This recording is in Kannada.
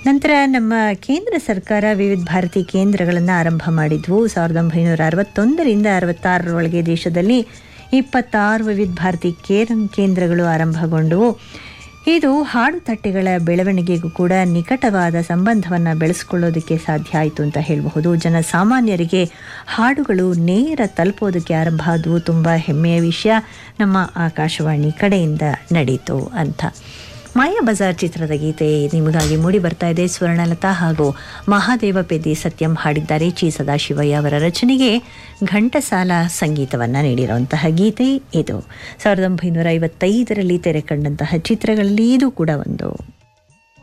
ನಂತರ ನಮ್ಮ ಕೇಂದ್ರ ಸರ್ಕಾರ ವಿವಿಧ ಭಾರತಿ ಕೇಂದ್ರಗಳನ್ನು ಆರಂಭ ಮಾಡಿದ್ವು ಸಾವಿರದ ಒಂಬೈನೂರ ಅರವತ್ತೊಂದರಿಂದ ಅರವತ್ತಾರರೊಳಗೆ ದೇಶದಲ್ಲಿ ಇಪ್ಪತ್ತಾರು ವಿವಿಧ ಭಾರತಿ ಕೇರಂ ಕೇಂದ್ರಗಳು ಆರಂಭಗೊಂಡವು ಇದು ಹಾಡುತಟ್ಟೆಗಳ ಬೆಳವಣಿಗೆಗೂ ಕೂಡ ನಿಕಟವಾದ ಸಂಬಂಧವನ್ನು ಬೆಳೆಸ್ಕೊಳ್ಳೋದಕ್ಕೆ ಸಾಧ್ಯ ಆಯಿತು ಅಂತ ಹೇಳಬಹುದು ಜನಸಾಮಾನ್ಯರಿಗೆ ಹಾಡುಗಳು ನೇರ ತಲುಪೋದಕ್ಕೆ ಆರಂಭ ಆದವು ತುಂಬ ಹೆಮ್ಮೆಯ ವಿಷಯ ನಮ್ಮ ಆಕಾಶವಾಣಿ ಕಡೆಯಿಂದ ನಡೀತು ಅಂತ ಮಾಯಾ ಬಜಾರ್ ಚಿತ್ರದ ಗೀತೆ ನಿಮಗಾಗಿ ಮೂಡಿ ಬರ್ತಾ ಇದೆ ಸ್ವರ್ಣಲತಾ ಹಾಗೂ ಮಹಾದೇವ ಪೆದ್ದಿ ಸತ್ಯಂ ಹಾಡಿದ್ದಾರೆ ಚಿ ಸದಾಶಿವಯ್ಯ ಅವರ ರಚನೆಗೆ ಘಂಟಸಾಲ ಸಂಗೀತವನ್ನು ನೀಡಿರುವಂತಹ ಗೀತೆ ಇದು ಸಾವಿರದ ಒಂಬೈನೂರ ಐವತ್ತೈದರಲ್ಲಿ ತೆರೆ ಕಂಡಂತಹ ಚಿತ್ರಗಳಲ್ಲಿ ಇದು ಕೂಡ ಒಂದು